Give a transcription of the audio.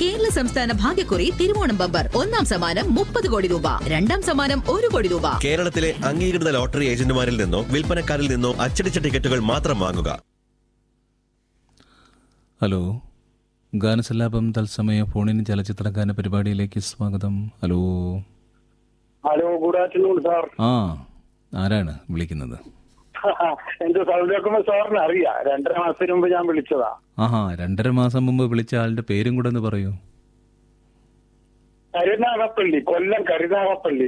കേരള സംസ്ഥാന ഭാഗ്യക്കുറി തിരുവോണം ബമ്പർ ഒന്നാം സമ്മാനം മുപ്പത് കോടി രൂപ രണ്ടാം സമ്മാനം ഒരു കോടി രൂപ കേരളത്തിലെ അംഗീകൃത ലോട്ടറി ഏജന്റുമാരിൽ നിന്നോ വിൽപ്പനക്കാരിൽ നിന്നോ അച്ചടിച്ച ടിക്കറ്റുകൾ മാത്രം വാങ്ങുക ഹലോ ഗാനസല്ലാപം തത്സമയ ഫോണിന് ചലച്ചിത്ര ഗാന പരിപാടിയിലേക്ക് സ്വാഗതം hello hello good afternoon sir ആ ആരാണ് വിളിക്കുന്നത് എന്റെ സൗണ്ട് കേൾക്കുമ്പോ സാറിന് അറിയാം രണ്ടര മാസത്തിന് മുമ്പ് ഞാൻ വിളിച്ചതാ ആഹാ രണ്ടര മാസം മുമ്പ് വിളിച്ച ആളുടെ പേരും കൂടെ ഒന്ന് പറയൂ കരുനാഗപ്പള്ളി കൊല്ലം കരുനാഗപ്പള്ളി